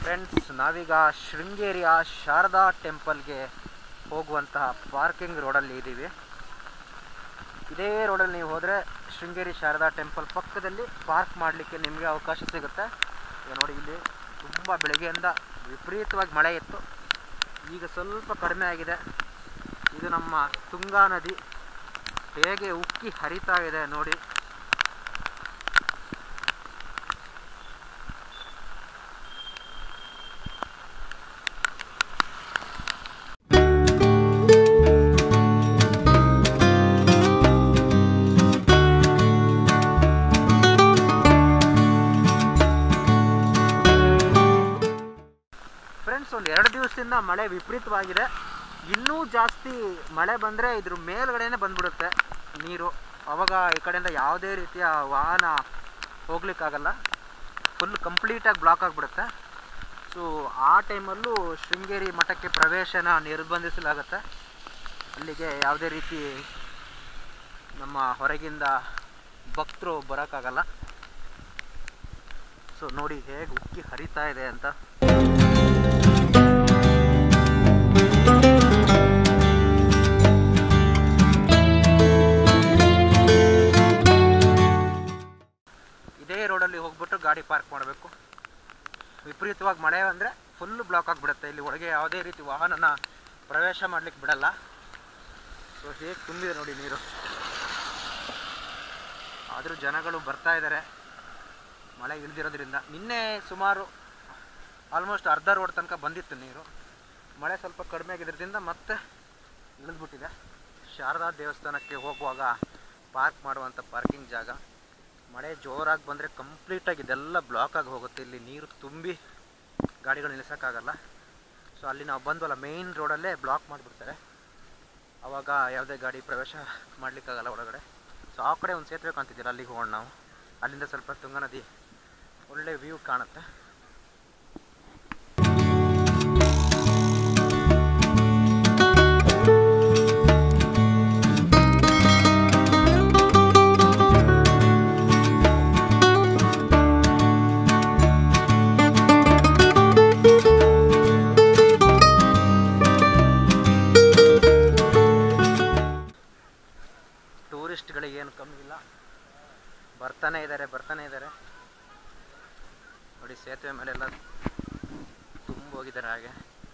Friends ನಾವೀಗ ಶೃಂಗೇರಿಯ ಶಾರದಾ ಟೆಂಪಲ್ಗೆ ಹೋಗುವಂತಹ ಪಾರ್ಕಿಂಗ್ ರೋಡಲ್ಲಿ ಇದ್ದೀವಿ ಇದೇ ರೋಡಲ್ಲಿ ನೀವು ಹೋದರೆ ಶೃಂಗೇರಿ ಶಾರದಾ ಟೆಂಪಲ್ ಪಕ್ಕದಲ್ಲಿ ಪಾರ್ಕ್ ಮಾಡಲಿಕ್ಕೆ ನಿಮಗೆ ಅವಕಾಶ ಸಿಗುತ್ತೆ ಈಗ ನೋಡಿ ಇಲ್ಲಿ ತುಂಬ ಬೆಳಗ್ಗೆಯಿಂದ ವಿಪರೀತವಾಗಿ ಮಳೆ ಇತ್ತು ಈಗ ಸ್ವಲ್ಪ ಕಡಿಮೆ ಆಗಿದೆ ಇದು ನಮ್ಮ ತುಂಗಾ ನದಿ ಹೇಗೆ ಉಕ್ಕಿ ಹರಿತಾ ಇದೆ ನೋಡಿ ಫ್ರೆಂಡ್ಸ್ ಒಂದು ಎರಡು ದಿವಸದಿಂದ ಮಳೆ ವಿಪರೀತವಾಗಿದೆ ಇನ್ನೂ ಜಾಸ್ತಿ ಮಳೆ ಬಂದರೆ ಇದ್ರ ಮೇಲ್ಗಡೆನೇ ಬಂದ್ಬಿಡುತ್ತೆ ನೀರು ಅವಾಗ ಈ ಕಡೆಯಿಂದ ಯಾವುದೇ ರೀತಿಯ ವಾಹನ ಹೋಗ್ಲಿಕ್ಕಾಗಲ್ಲ ಫುಲ್ ಕಂಪ್ಲೀಟಾಗಿ ಬ್ಲಾಕ್ ಆಗಿಬಿಡುತ್ತೆ ಸೊ ಆ ಟೈಮಲ್ಲೂ ಶೃಂಗೇರಿ ಮಠಕ್ಕೆ ಪ್ರವೇಶನ ನಿರ್ಬಂಧಿಸಲಾಗುತ್ತೆ ಅಲ್ಲಿಗೆ ಯಾವುದೇ ರೀತಿ ನಮ್ಮ ಹೊರಗಿಂದ ಭಕ್ತರು ಬರೋಕ್ಕಾಗಲ್ಲ ಸೊ ನೋಡಿ ಹೇಗೆ ಉಕ್ಕಿ ಹರಿತಾ ಇದೆ ಅಂತ ಇದೇ ರೋಡಲ್ಲಿ ಹೋಗ್ಬಿಟ್ಟು ಗಾಡಿ ಪಾರ್ಕ್ ಮಾಡಬೇಕು ವಿಪರೀತವಾಗಿ ಮಳೆ ಅಂದರೆ ಫುಲ್ ಬ್ಲಾಕ್ ಆಗಿಬಿಡುತ್ತೆ ಇಲ್ಲಿ ಒಳಗೆ ಯಾವುದೇ ರೀತಿ ವಾಹನನ ಪ್ರವೇಶ ಮಾಡ್ಲಿಕ್ಕೆ ಬಿಡಲ್ಲ ಸೊ ಹೇಗೆ ತುಂಬಿದೆ ನೋಡಿ ನೀರು ಆದರೂ ಜನಗಳು ಬರ್ತಾ ಇದ್ದಾರೆ ಮಳೆ ಇಳ್ದಿರೋದ್ರಿಂದ ನಿನ್ನೆ ಸುಮಾರು ಆಲ್ಮೋಸ್ಟ್ ಅರ್ಧ ರೋಡ್ ತನಕ ಬಂದಿತ್ತು ನೀರು ಮಳೆ ಸ್ವಲ್ಪ ಕಡಿಮೆ ಆಗಿರೋದ್ರಿಂದ ಮತ್ತೆ ಇಳಿದ್ಬಿಟ್ಟಿದೆ ಶಾರದಾ ದೇವಸ್ಥಾನಕ್ಕೆ ಹೋಗುವಾಗ ಪಾರ್ಕ್ ಮಾಡುವಂಥ ಪಾರ್ಕಿಂಗ್ ಜಾಗ ಮಳೆ ಜೋರಾಗಿ ಬಂದರೆ ಕಂಪ್ಲೀಟಾಗಿ ಇದೆಲ್ಲ ಬ್ಲಾಕ್ ಆಗಿ ಹೋಗುತ್ತೆ ಇಲ್ಲಿ ನೀರು ತುಂಬಿ ಗಾಡಿಗಳು ನಿಲ್ಲಿಸೋಕ್ಕಾಗಲ್ಲ ಸೊ ಅಲ್ಲಿ ನಾವು ಬಂದ್ವಲ್ಲ ಮೇಯ್ನ್ ರೋಡಲ್ಲೇ ಬ್ಲಾಕ್ ಮಾಡಿಬಿಡ್ತಾರೆ ಆವಾಗ ಯಾವುದೇ ಗಾಡಿ ಪ್ರವೇಶ ಮಾಡಲಿಕ್ಕಾಗಲ್ಲ ಒಳಗಡೆ ಸೊ ಆ ಕಡೆ ಒಂದು ಸೇತುವೆ ಕಾಣ್ತಿದ್ದೀರ ಅಲ್ಲಿಗೆ ಹೋಗೋಣ ನಾವು ಅಲ್ಲಿಂದ ಸ್ವಲ್ಪ ತುಂಗಾ ನದಿ ಒಳ್ಳೆ ವ್ಯೂ ಕಾಣುತ್ತೆ ಟೂರಿಸ್ಟ್ಗಳಿಗೆ ಏನು ಕಮ್ಮಿ ಇಲ್ಲ ಬರ್ತಾನೆ ಇದ್ದಾರೆ ಬರ್ತಾನೆ ಇದ್ದಾರೆ ನೋಡಿ ಸೇತುವೆ ಮೇಲೆಲ್ಲ ತುಂಬ ಹೋಗಿದ್ದಾರೆ ಹಾಗೆ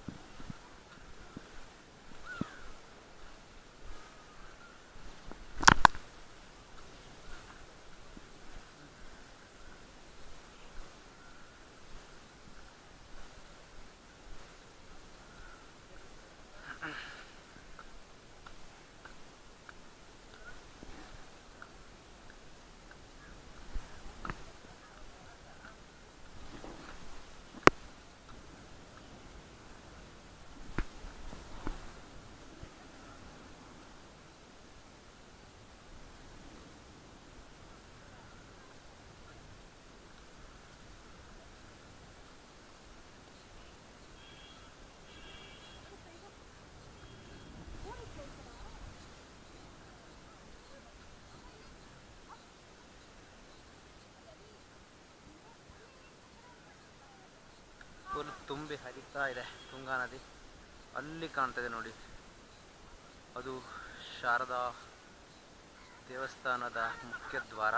ಫುಲ್ ತುಂಬಿ ಹರಿತಾ ಇದೆ ತುಂಗಾ ನದಿ ಅಲ್ಲಿ ಕಾಣ್ತದೆ ನೋಡಿ ಅದು ಶಾರದಾ ದೇವಸ್ಥಾನದ ಮುಖ್ಯ ದ್ವಾರ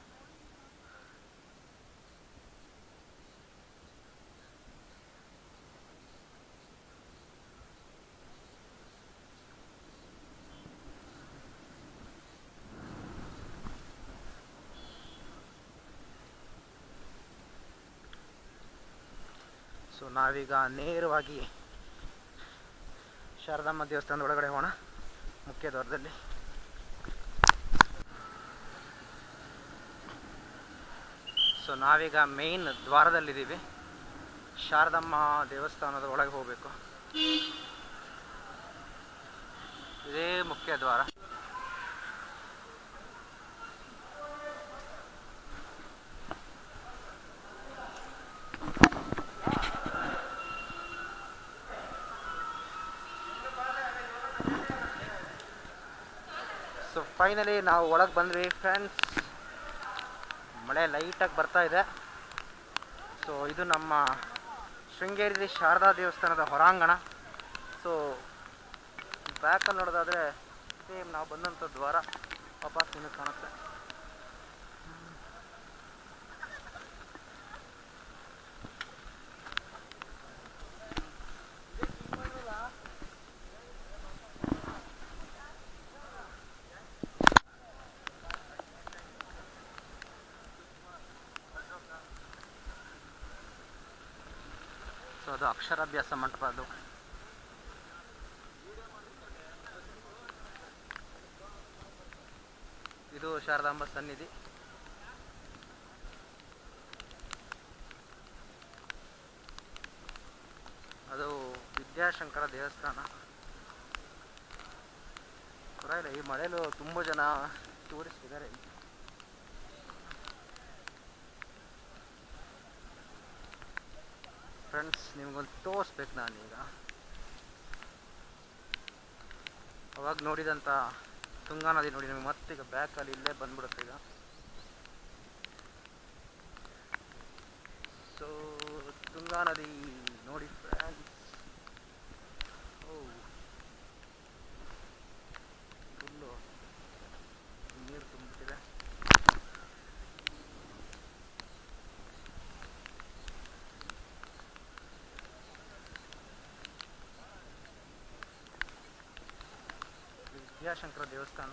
ಸೊ ನಾವೀಗ ನೇರವಾಗಿ ಶಾರದಮ್ಮ ದೇವಸ್ಥಾನದ ಒಳಗಡೆ ಹೋಗೋಣ ಮುಖ್ಯ ದ್ವಾರದಲ್ಲಿ ಸೊ ನಾವೀಗ ಮೇನ್ ದ್ವಾರದಲ್ಲಿದ್ದೀವಿ ಶಾರದಮ್ಮ ದೇವಸ್ಥಾನದ ಒಳಗೆ ಹೋಗಬೇಕು ಇದೇ ಮುಖ್ಯ ದ್ವಾರ ಸೊ ಫೈನಲಿ ನಾವು ಒಳಗೆ ಬಂದ್ವಿ ಫ್ರೆಂಡ್ಸ್ ಮಳೆ ಲೈಟಾಗಿ ಬರ್ತಾ ಇದೆ ಸೊ ಇದು ನಮ್ಮ ಶೃಂಗೇರಿ ಶಾರದಾ ದೇವಸ್ಥಾನದ ಹೊರಾಂಗಣ ಸೊ ಬ್ಯಾಕಲ್ಲಿ ನೋಡೋದಾದರೆ ಸೇಮ್ ನಾವು ಬಂದಂಥ ದ್ವಾರ ವಾಪಸ್ ನಿಮಗೆ ಕಾಣುತ್ತೆ ಸೊ ಅದು ಅಕ್ಷರಾಭ್ಯಾಸ ಮಂಟಪ ಅದು ಇದು ಶಾರದಾಂಬ ಸನ್ನಿಧಿ ಅದು ವಿದ್ಯಾಶಂಕರ ದೇವಸ್ಥಾನ ಪರವಾಗಿಲ್ಲ ಈ ಮಳೆಯಲ್ಲೂ ತುಂಬ ಜನ ಟೂರಿಸ್ಟ್ ಇದ್ದಾರೆ ಇಲ್ಲಿ. ಫ್ರೆಂಡ್ಸ್ ನಿಮ್ಗೊಂದು ತೋರಿಸ್ಬೇಕು ನಾನೀಗ ಅವಾಗ ನೋಡಿದಂಥ ತುಂಗಾ ನದಿ ನೋಡಿ ನಿಮಗೆ ಮತ್ತೀಗ ಬ್ಯಾಕಲ್ಲಿ ಇಲ್ಲೇ ಬಂದ್ಬಿಡುತ್ತೆ ಈಗ ಸೊ ತುಂಗಾ ನದಿ ನೋಡಿ ಫ್ರೆಂಡ್ಸ್ ಓ ಫುಲ್ಲು ನೀರು ತುಂಬಿಟ್ಟಿದೆ ಇದು ವಿದ್ಯಾಶಂಕರ ದೇವಸ್ಥಾನ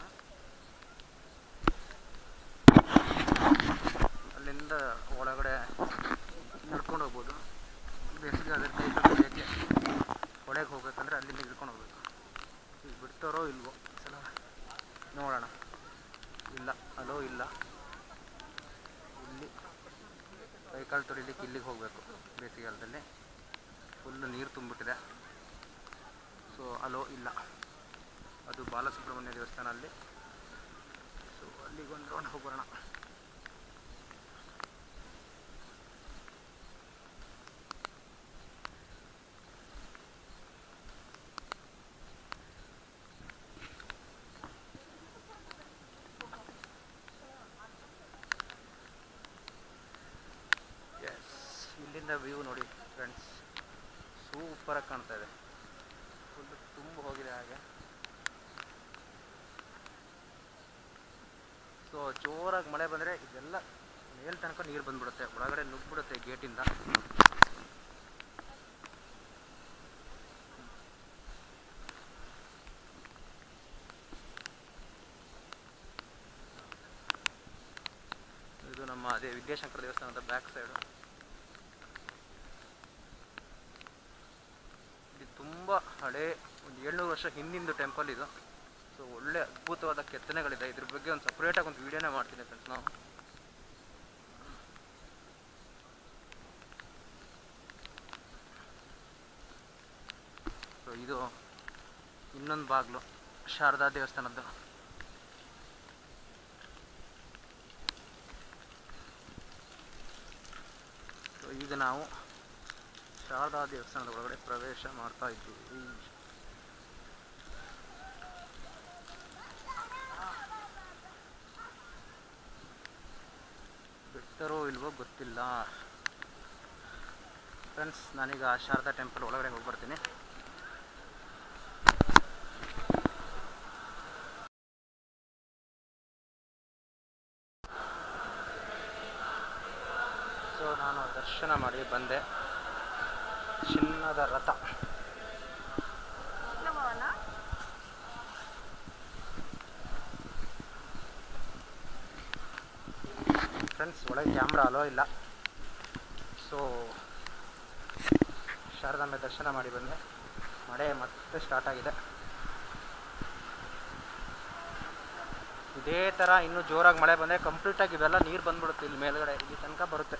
ಅಲ್ಲಿಂದ ಒಳಗಡೆ ನಡ್ಕೊಂಡು ಹೋಗ್ಬೋದು ಬೇಸಿಗೆ ಅದ್ರ ಕೈ ಕಟ್ಟೋದಕ್ಕೆ ಒಳಗೆ ಹೋಗ್ಬೇಕಂದ್ರೆ ಅಲ್ಲಿಂದ ಇಳ್ಕೊಂಡು ಹೋಗ್ಬೇಕು ಈಗ ಬಿಡ್ತಾರೋ ಇಲ್ವೋ ಈ ಸಲ ನೋಡೋಣ ಇಲ್ಲ ಅಲೋ ಇಲ್ಲ ಇಲ್ಲಿ ಕೈಕಾಲು ತೊಳಿಲಿಕ್ಕೆ ಇಲ್ಲಿಗೆ ಹೋಗಬೇಕು ಬೇಸಿಗೆಗಾಲದಲ್ಲಿ ಫುಲ್ಲು ನೀರು ತುಂಬಿಟ್ಟಿದೆ ಸೊ ಅಲೋ ಇಲ್ಲ ಅದು ಬಾಲಸುಬ್ರಹ್ಮಣ್ಯ ದೇವಸ್ಥಾನ ಅಲ್ಲಿ ಸೊ ಅಲ್ಲಿಗೆ ಒಂದು ರೌಂಡ್ ಹೋಗೋಣ ಎಸ್ ಇಲ್ಲಿಂದ ವ್ಯೂ ನೋಡಿ ಫ್ರೆಂಡ್ಸ್ ಸೂಪರಾಗಿ ಕಾಣ್ತಾ ಇದೆ ಫುಲ್ ತುಂಬ ಹೋಗಿದೆ ಹಾಗೆ ಸೊ ಜೋರಾಗಿ ಮಳೆ ಬಂದರೆ ಇದೆಲ್ಲ ಮೇಲ್ ತನಕ ನೀರು ಬಂದ್ಬಿಡುತ್ತೆ ಒಳಗಡೆ ನುಗ್ಬಿಡುತ್ತೆ ಗೇಟಿಂದ ಇದು ನಮ್ಮ ಅದೇ ವಿದ್ಯಾಶಂಕರ ದೇವಸ್ಥಾನದ ಬ್ಯಾಕ್ ಸೈಡು ಇದು ತುಂಬ ಹಳೆ ಒಂದು ಏಳ್ನೂರು ವರ್ಷ ಹಿಂದಿಂದು ಟೆಂಪಲ್ ಇದು ಸೊ ಒಳ್ಳೆ ಅದ್ಭುತವಾದ ಕೆತ್ತನೆಗಳಿದೆ ಇದ್ರ ಬಗ್ಗೆ ಒಂದು ಸಪ್ರೇಟಾಗಿ ಒಂದು ವಿಡಿಯೋನೇ ಮಾಡ್ತೀನಿ ಫ್ರೆಂಡ್ಸ್ ನಾವು ಸೊ ಇದು ಇನ್ನೊಂದು ಬಾಗಿಲು ಶಾರದಾ ದೇವಸ್ಥಾನದ್ದು ಸೊ ಈಗ ನಾವು ಶಾರದಾ ದೇವಸ್ಥಾನದ ಒಳಗಡೆ ಪ್ರವೇಶ ಮಾಡ್ತಾ ಇದ್ದೀವಿ ಬಿಡ್ತಾರೋ ಇಲ್ವೋ ಗೊತ್ತಿಲ್ಲ ಫ್ರೆಂಡ್ಸ್ ನಾನೀಗ ಶಾರದಾ ಟೆಂಪಲ್ ಒಳಗಡೆ ಹೋಗಿ ಬರ್ತೀನಿ ಸೊ ನಾನು ದರ್ಶನ ಮಾಡಿ ಬಂದೆ ಚಿನ್ನದ ರಥ ಫ್ರೆಂಡ್ಸ್ ಒಳಗೆ ಕ್ಯಾಮ್ರಾ ಅಲೋ ಇಲ್ಲ ಸೊ ಶಾರದಾಂಬೆ ದರ್ಶನ ಮಾಡಿ ಬಂದೆ ಮಳೆ ಮತ್ತೆ ಸ್ಟಾರ್ಟ್ ಆಗಿದೆ ಇದೇ ಥರ ಇನ್ನೂ ಜೋರಾಗಿ ಮಳೆ ಬಂದರೆ ಕಂಪ್ಲೀಟಾಗಿ ಇವೆಲ್ಲ ನೀರು ಬಂದ್ಬಿಡುತ್ತೆ ಇಲ್ಲಿ ಮೇಲ್ಗಡೆ ಇಲ್ಲಿ ತನಕ ಬರುತ್ತೆ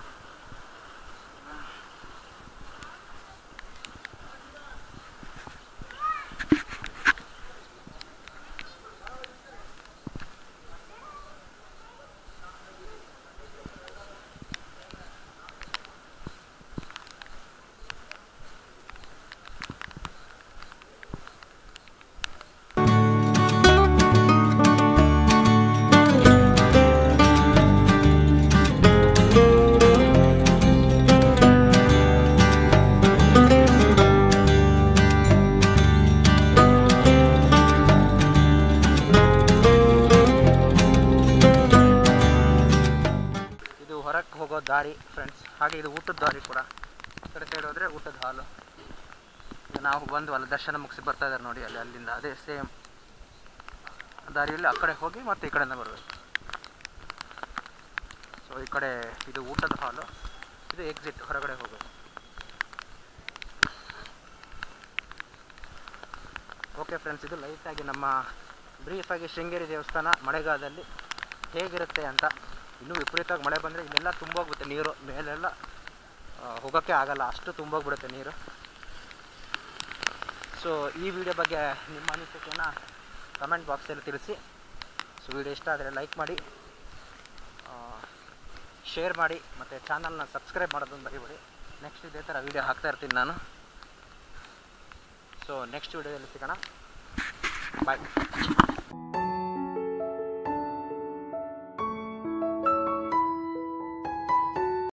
ದಾರಿ ಫ್ರೆಂಡ್ಸ್ ಹಾಗೆ ಇದು ಊಟದ ದಾರಿ ಕೂಡ ಈ ಕಡೆ ಸೈಡ್ ಹೋದರೆ ಊಟದ ಹಾಲು ಈಗ ನಾವು ಬಂದು ಅಲ್ಲಿ ದರ್ಶನ ಮುಗಿಸಿ ಬರ್ತಾ ಇದ್ದಾರೆ ನೋಡಿ ಅಲ್ಲಿ ಅಲ್ಲಿಂದ ಅದೇ ಸೇಮ್ ದಾರಿಯಲ್ಲಿ ಆ ಕಡೆ ಹೋಗಿ ಮತ್ತೆ ಈ ಕಡೆಯಿಂದ ಬರಬೇಕು ಸೊ ಈ ಕಡೆ ಇದು ಊಟದ ಹಾಲು ಇದು ಎಕ್ಸಿಟ್ ಹೊರಗಡೆ ಹೋಗೋದು ಓಕೆ ಫ್ರೆಂಡ್ಸ್ ಇದು ಲೈಟಾಗಿ ನಮ್ಮ ಬ್ರೀಫಾಗಿ ಶೃಂಗೇರಿ ದೇವಸ್ಥಾನ ಮಳೆಗಾಲದಲ್ಲಿ ಹೇಗಿರುತ್ತೆ ಅಂತ ಇನ್ನೂ ವಿಪರೀತವಾಗಿ ಮಳೆ ಬಂದರೆ ಇಲ್ಲೆಲ್ಲ ತುಂಬೋಗ್ಬಿಡುತ್ತೆ ನೀರು ಮೇಲೆಲ್ಲ ಆ, ಹೋಗೋಕ್ಕೆ ಆಗಲ್ಲ ಅಷ್ಟು ತುಂಬೋಗ್ಬಿಡುತ್ತೆ ನೀರು ಸೊ ಈ ವಿಡಿಯೋ ಬಗ್ಗೆ ನಿಮ್ಮ ಅನಿಸಿಕೆಯನ್ನು ಕಮೆಂಟ್ ಬಾಕ್ಸಲ್ಲಿ ತಿಳಿಸಿ ಸೊ ವಿಡಿಯೋ ಇಷ್ಟ ಆದರೆ ಲೈಕ್ ಮಾಡಿ ಶೇರ್ ಮಾಡಿ ಮತ್ತು ಚಾನಲ್ನ ಸಬ್ಸ್ಕ್ರೈಬ್ ಮಾಡೋದನ್ನು ಮರಿಬೇಡಿ ನೆಕ್ಸ್ಟ್ ಇದೇ ಥರ ವೀಡಿಯೋ ಹಾಕ್ತಾ ಇರ್ತೀನಿ ನಾನು ಸೊ ನೆಕ್ಸ್ಟ್ ವೀಡಿಯೋದಲ್ಲಿ ಸಿಗೋಣ ಬಾಯ್